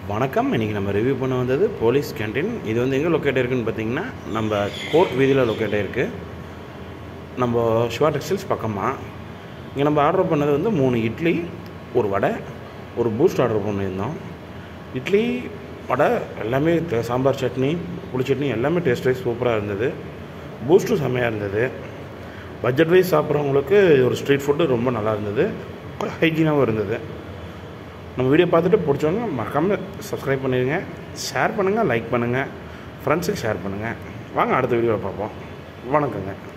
வணக்கம் இன்றைக்கி நம்ம ரிவ்யூ பண்ண வந்தது போலீஸ் கேண்டீன் இது வந்து எங்கே லொக்கேட் இருக்குன்னு பார்த்தீங்கன்னா நம்ம கோர்ட் வீதியில் லொக்கேட் இருக்குது நம்ம சிவா டெக்ஸ்டைல்ஸ் பக்கமாக இங்கே நம்ம ஆர்டர் பண்ணது வந்து மூணு இட்லி ஒரு வடை ஒரு பூஸ்ட் ஆர்டர் பண்ணியிருந்தோம் இட்லி வடை எல்லாமே த- சாம்பார் சட்னி புளி சட்னி எல்லாமே டேஸ்ட் வைஸ் சூப்பராக இருந்தது பூஸ்ட்டும் செம்மையாக இருந்தது பட்ஜெட் வைஸ் சாப்பிட்றவங்களுக்கு ஒரு ஸ்ட்ரீட் ஃபுட்டு ரொம்ப நல்லா இருந்தது ஹைஜீனாகவும் இருந்தது நம்ம வீடியோ பார்த்துட்டு பிடிச்சவங்க மறக்காமல் சப்ஸ்கிரைப் பண்ணிடுங்க ஷேர் பண்ணுங்கள் லைக் பண்ணுங்கள் ஃப்ரெண்ட்ஸுக்கு ஷேர் பண்ணுங்கள் வாங்க அடுத்த வீடியோவில் பார்ப்போம் வணக்கங்க